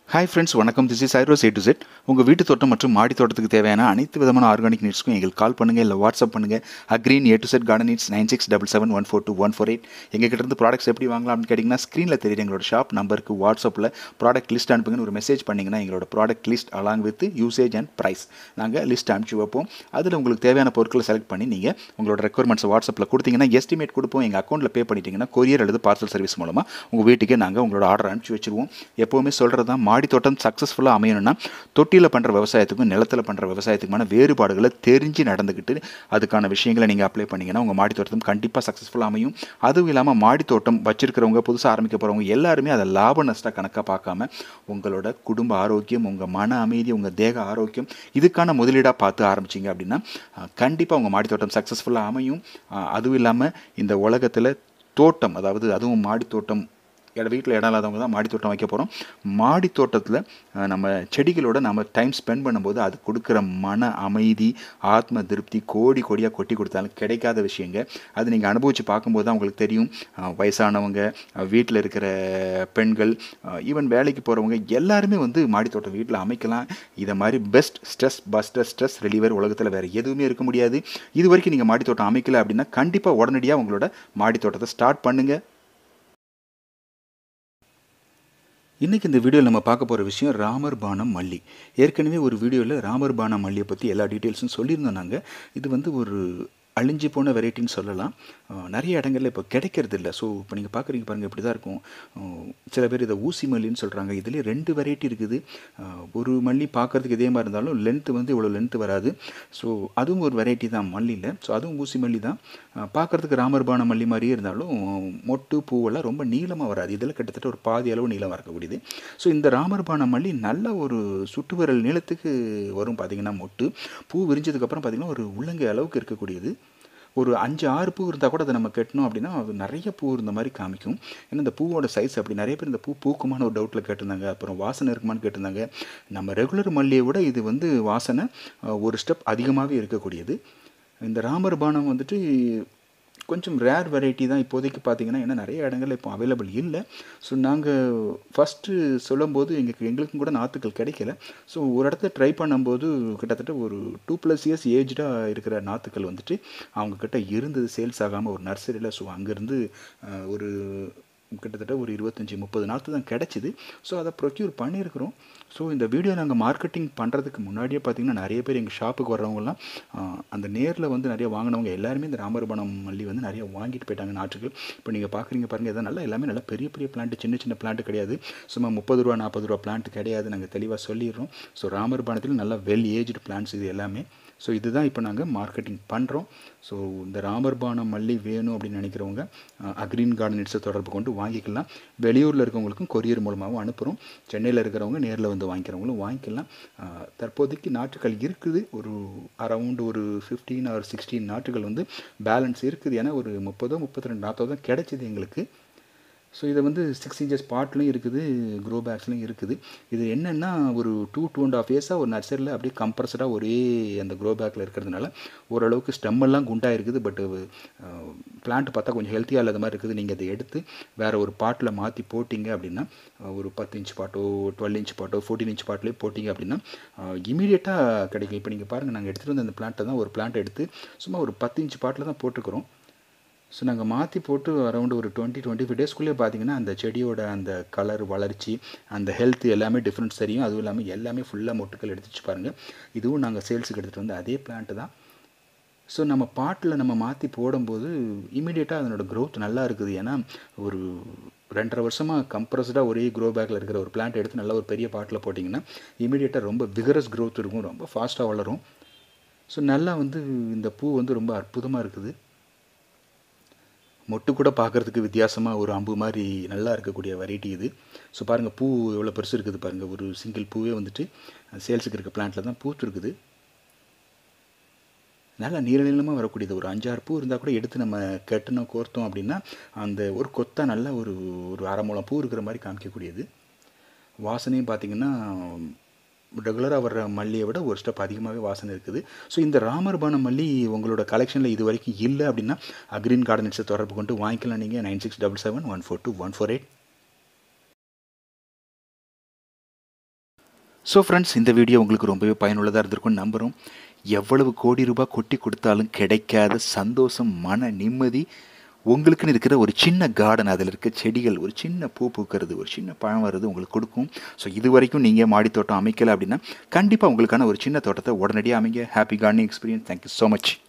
hi friends வணக்கம் this is ஐரோஸ் A to Z உங்கள் வீட்டு தோட்டம் மற்றும் மாடி தோட்டத்துக்கு தேவையான அனைத்து விதமான ஆர்கானிக் நீட்ஸ்க்கும் எங்களுக்கு கால் பண்ணுங்கள் இல்லை வாட்ஸ்அப் பண்ணுங்கள் Agreen A to Z garden needs nine six double seven one four two one four eight எங்கள் கிட்ட இருந்து ப்ராடக்ட்ஸ் எப்படி வாங்கலாம் அப்படின்னு கேட்டிங்கன்னா ஸ்க்ரீனில் தெரியுது எங்களோட ஷாப் நம்பருக்கு வாட்ஸ்அப்பில் ப்ராடக்ட் லிஸ்ட் அனுப்புங்கன்னு ஒரு மெசேஜ் பண்ணிங்கன்னா எங்களோட product list along with usage and price நாங்கள் லிஸ்ட் அனுப்பிச்சு வைப்போம் அதில் உங்களுக்கு தேவையான பொருட்களை செலக்ட் பண்ணி நீங்கள் உங்களோட ரெக்குவயர்மெண்ட்ஸ் வாட்ஸ்அப்பில் கொடுத்தீங்கன்னா எஸ்டிமேட் கொடுப்போம் எங்கள் அக்கௌண்ட்டில் பே பண்ணிட்டீங்கன்னா கொரியர் அல்லது பார்சல் சர்வீஸ் மூலமாக உங்கள் வீட்டுக்கே நாங்கள் உங்களோட ஆர்டர் அனுப்பிச்சு வச்சிருவோம் எப்போவுமே சொல்கிறது தான் மாடி தோட்டம் சக்ஸஸ்ஃபுல்லாக அமையணும்னா தொட்டியில் பண்ணுற விவசாயத்துக்கும் நிலத்தில் பண்ணுற விவசாயத்துக்குமான வேறுபாடுகளை தெரிஞ்சு நடந்துக்கிட்டு அதுக்கான விஷயங்களை நீங்கள் அப்ளை பண்ணிங்கன்னா உங்கள் மாடி தோட்டம் கண்டிப்பாக சக்ஸஸ்ஃபுல்லாக அமையும் அதுவும் இல்லாமல் மாடி தோட்டம் வச்சிருக்கிறவங்க புதுசாக ஆரம்பிக்க போகிறவங்க எல்லாருமே அதை லாப நஷ்ட கணக்காக பார்க்காம உங்களோட குடும்ப ஆரோக்கியம் உங்கள் மன அமைதி உங்கள் தேக ஆரோக்கியம் இதுக்கான முதலீடாக பார்த்து ஆரம்பிச்சிங்க அப்படின்னா கண்டிப்பாக உங்கள் மாடி தோட்டம் சக்ஸஸ்ஃபுல்லாக அமையும் அஹ் அதுவும் இல்லாமல் இந்த உலகத்தில் தோட்டம் அதாவது அதுவும் மாடி தோட்டம் இட வீட்டில் இடம் இல்லாதவங்க தான் மாடி தோட்டம் வைக்க போகிறோம் மாடி தோட்டத்தில் நம்ம செடிகளோட நம்ம டைம் ஸ்பெண்ட் பண்ணும்போது அது கொடுக்குற மன அமைதி ஆத்ம திருப்தி கோடி கோடியாக கொட்டி கொடுத்தாலும் கிடைக்காத விஷயங்க அது நீங்கள் அனுபவித்து பார்க்கும்போது தான் உங்களுக்கு தெரியும் அஹ் வயசானவங்க வீட்டில் இருக்கிற பெண்கள் ஈவன் வேலைக்கு போகிறவங்க எல்லாருமே வந்து மாடி தோட்டம் வீட்டில் அமைக்கலாம் இதை மாதிரி best stress buster stress reliever உலகத்தில் வேறு எதுவுமே இருக்க முடியாது இது வரைக்கும் நீங்கள் மாடி தோட்டம் அமைக்கல அப்படின்னா கண்டிப்பாக உடனடியாக உங்களோட மாடி தோட்டத்தை ஸ்டார்ட் பண்ணுங்கள் இன்றைக்கி இந்த வீடியோவில் நம்ம பார்க்க போகிற விஷயம் ராமர் பானம் மல்லி ஏற்கனவே ஒரு வீடியோவில் ராமர் பானம் மல்லியை பற்றி எல்லா டீட்டெயில்ஸும் சொல்லியிருந்தோம் நாங்கள் இது வந்து ஒரு அழிஞ்சு போன வெரைட்டின்னு சொல்லலாம் அஹ் நிறைய இடங்கள்ல இப்போ கிடைக்கிறது இல்லை ஸோ இப்போ நீங்கள் பார்க்குறீங்க பாருங்கள் இப்படி தான் இருக்கும் அஹ் சில பேர் இதை ஊசி மல்லின்னு சொல்கிறாங்க இதுலேயே ரெண்டு வெரைட்டி இருக்குது அஹ் ஒரு மல்லி பார்க்குறதுக்கு இதே மாதிரி இருந்தாலும் லென்த்து வந்து இவ்வளோ லென்த்து வராது ஸோ அதுவும் ஒரு வெரைட்டி தான் மல்லியில் ஸோ அதுவும் ஊசி மல்லி தான் அஹ் பார்க்குறதுக்கு ராமர்பான மல்லி மாதிரியே இருந்தாலும் மொட்டு பூவெல்லாம் ரொம்ப நீளமாக வராது இதில் கிட்டத்தட்ட ஒரு பாதி அளவு நீளம் இருக்கக்கூடியது ஸோ இந்த ராமர்பான மல்லி நல்ல ஒரு சுட்டு விரல் நீளத்துக்கு வரும் பார்த்திங்கன்னா மொட்டு பூ விரிஞ்சதுக்கப்புறம் பார்த்திங்கன்னா ஒரு உள்ளங்கை அளவுக்கு இருக்கக்கூடியது ஒரு அஞ்சு ஆறு பூ இருந்தால் கூட அதை நம்ம கட்டணும் அப்படின்னா அது நிறைய பூ இருந்த மாதிரி காமிக்கும் ஏன்னா இந்த பூவோட சைஸ் அப்படி நிறைய பேர் இந்த பூ பூக்குமான ஒரு டவுட்டில் கேட்டிருந்தாங்க அப்புறம் வாசனை இருக்குமான்னு கேட்டிருந்தாங்க நம்ம ரெகுலர் மல்லியை விட இது வந்து வாசனை அஹ், ஒரு ஸ்டெப் அதிகமாகவே இருக்கக்கூடியது இந்த ராமர் பானம் வந்துட்டு கொஞ்சம் ரேர் வெரைட்டி தான் இப்போதைக்கு பார்த்தீங்கன்னா ஏன்னா நிறைய இடங்கள்ல இப்போ அவைலபிள் இல்லை ஸோ நாங்கள் ஃபஸ்ட்டு சொல்லும்போது எங்களுக்கு எங்களுக்கும் கூட நாற்றுக்கள் கிடைக்கல ஸோ ஒரு இடத்த ட்ரை பண்ணும்போது கிட்டத்தட்ட ஒரு டூ ப்ளஸ் இயர்ஸ் ஏஜ்டாக இருக்கிற நாற்றுக்கள் வந்துட்டு அவங்கக்கிட்ட இருந்தது சேல்ஸ் ஆகாமல் ஒரு நர்சரியில் ஸோ அங்கேருந்து ஒரு கிட்டத்தட்ட ஒரு இருபத்தஞ்சி முப்பது நாற்று தான் கிடச்சிது ஸோ அதை ப்ரொக்யூர் பண்ணியிருக்கிறோம் ஸோ இந்த வீடியோ நாங்கள் மார்க்கெட்டிங் பண்ணுறதுக்கு முன்னாடியே பார்த்தீங்கன்னா நிறைய பேர் எங்கள் ஷாப்புக்கு வர்றவங்கலாம் ஆஹ், அந்த நேரில் வந்து நிறைய வாங்கினவங்க எல்லாருமே இந்த ராமர்பணம் மல்லி வந்து நிறைய வாங்கிட்டு போயிட்டாங்க நாற்றுகள் இப்போ நீங்கள் பார்க்குறீங்க பாருங்கள் இதான் நல்லா எல்லாமே நல்லா பெரிய பெரிய பிளான்ட் சின்ன சின்ன பிளான்ட் கிடையாது சும்மா முப்பது ரூபா நாற்பது ரூபா பிளான்ட் கிடையாது நாங்கள் தெளிவாக சொல்லிடுறோம் ஸோ ராமர்பானத்தில் நல்லா வெல் ஏஜ்டு பிளான்ட்ஸ் இது எல்லாமே ஸோ இதுதான் இப்போ நாங்கள் மார்க்கெட்டிங் பண்ணுறோம் ஸோ இந்த ராமர்பானம் மல்லி வேணும் அப்படின்னு நினைக்கிறவங்க அக்ரீன் கார்டனிட்ஸை தொடர்பு கொண்டு வாங்கிக்கலாம் வெளியூரில் இருக்கவங்களுக்கும் கொரியர் மூலமாகவும் அனுப்புகிறோம் சென்னையில் இருக்கிறவங்க நேரில் வந்து வாங்கிக்கிறவங்களும் வாங்கிக்கலாம் அஹ், தற்போதைக்கு நாட்டுகள் இருக்குது ஒரு அரவுண்ட் ஒரு ஃபிஃப்டீன் ஆர் சிக்ஸ்டீன் நாட்டுகள் வந்து பேலன்ஸ் இருக்குது ஏன்னா ஒரு முப்பதோ முப்பத்தி ரெண்டு நாற்பதோ தான் கிடைச்சிது எங்களுக்கு ஸோ இதை வந்து சிக்ஸ் இன்ச்சஸ் பாட்லையும் இருக்குது க்ரோ பேக்ஸ்லையும் இருக்குது இது என்னென்னா ஒரு டூ டூ அண்ட் ஆஃப் இயர்ஸாக ஒரு நர்சரியில் அப்படியே கம்ப்ரஸடாக ஒரே அந்த க்ரோ பேக்கில் இருக்கிறதுனால ஓரளவுக்கு ஸ்டெம் எல்லாம் குண்டாக இருக்குது பட் பிளான்ட் பார்த்தா கொஞ்சம் ஹெல்த்தியாக இல்லாத மாதிரி இருக்குது நீங்கள் அதை எடுத்து வேறு ஒரு பாட்டில் மாற்றி போட்டிங்க அப்படின்னா அஹ், ஒரு பத்து இன்ச் பாட்டோ டுவெல் இன்ச் பாட்டோ ஃபோர்டீன் இன்ச் பாட்டிலே போட்டிங்க அப்படின்னா இமீடியட்டாக கிடைக்கும் இப்போ நீங்கள் பாருங்கள் நாங்கள் எடுத்துகிட்டு வந்த அந்த பிளான்ட்டை தான் ஒரு பிளான்ட் எடுத்து சும்மா ஒரு பத்து இன்ச் பாட்டில் தான் போட்டுக்கிறோம் ஸோ நாங்கள் மாற்றி போட்டு அரௌண்ட் ஒரு டுவெண்ட்டி டுவெண்ட்டி ஃபைவ் டேஸ்க்குள்ளே பார்த்தீங்கன்னா அந்த செடியோட அந்த கலர் வளர்ச்சி அந்த ஹெல்த் எல்லாமே டிஃப்ரென்ஸ் தெரியும் அதுவும் இல்லாமல் எல்லாமே ஃபுல்லாக மொட்டுக்கள் எடுத்துச்சு பாருங்கள் இதுவும் நாங்கள் சேல்ஸுக்கு எடுத்துகிட்டு வந்து அதே பிளான்ட்டு தான் ஸோ நம்ம பாட்டில் நம்ம மாற்றி போடும்போது இமீடியட்டாக அதனோட growth நல்லா இருக்குது ஏன்னா ஒரு ரெண்டரை வருஷமாக கம்ப்ரஸ்டாக ஒரே க்ரோ பேக்கில் இருக்கிற ஒரு பிளான்ட் எடுத்து நல்லா ஒரு பெரிய பாட்டில் போட்டிங்கன்னா இமீடியட்டாக ரொம்ப விகரஸ் growth இருக்கும் ரொம்ப ஃபாஸ்ட்டாக வளரும் ஸோ நல்லா வந்து இந்த பூ வந்து ரொம்ப அற்புதமாக இருக்குது மொட்டு கூட பார்க்குறதுக்கு வித்தியாசமாக ஒரு அம்பு மாதிரி நல்லா இருக்கக்கூடிய வெரைட்டி இது ஸோ பாருங்கள் பூ எவ்வளோ பெருசு இருக்குது பாருங்கள் ஒரு சிங்கிள் பூவே வந்துட்டு சேல்ஸுக்கு இருக்க பிளான்ட்டில் தான் பூத்து இருக்குது நல்லா நீள நீளமாக வரக்கூடியது ஒரு அஞ்சாறு பூ இருந்தால் கூட எடுத்து நம்ம கெட்டணும் கோர்த்தோம் அப்படின்னா அந்த ஒரு கொத்தா நல்ல ஒரு ஒரு அரை முழம் பூ இருக்கிற மாதிரி காமிக்கக்கூடியது வாசனையும் பார்த்திங்கன்னா ரெகுலராக வர்ற மல்லியை விட ஒரு ஸ்டெப் அதிகமாகவே வாசனை இருக்குது ஸோ இந்த ராமர்பான மல்லி உங்களோட கலெக்ஷனில் இது வரைக்கும் இல்லை அப்படின்னா அக்ரீன் கார்டனிட்ஸை தொடர்பு கொண்டு வாங்கிக்கலாம் நீங்கள் nine six double seven one four two one four eight so friends இந்த வீடியோ உங்களுக்கு ரொம்பவே பயனுள்ளதாக இருந்திருக்கும்னு நம்புகிறோம் எவ்வளவு கோடி ரூபாய் கொட்டி கொடுத்தாலும் கிடைக்காத சந்தோஷம் மன நிம்மதி உங்களுக்குன்னு இருக்கிற ஒரு சின்ன கார்டன் அதில் இருக்க செடிகள் ஒரு சின்ன பூ பூக்கிறது ஒரு சின்ன பழம் வர்றது உங்களுக்கு கொடுக்கும் ஸோ இது வரைக்கும் நீங்கள் மாடி தோட்டம் அமைக்கலை அப்படின்னா கண்டிப்பாக உங்களுக்கான ஒரு சின்ன தோட்டத்தை உடனடியாக அமைங்க happy gardening experience thank you so much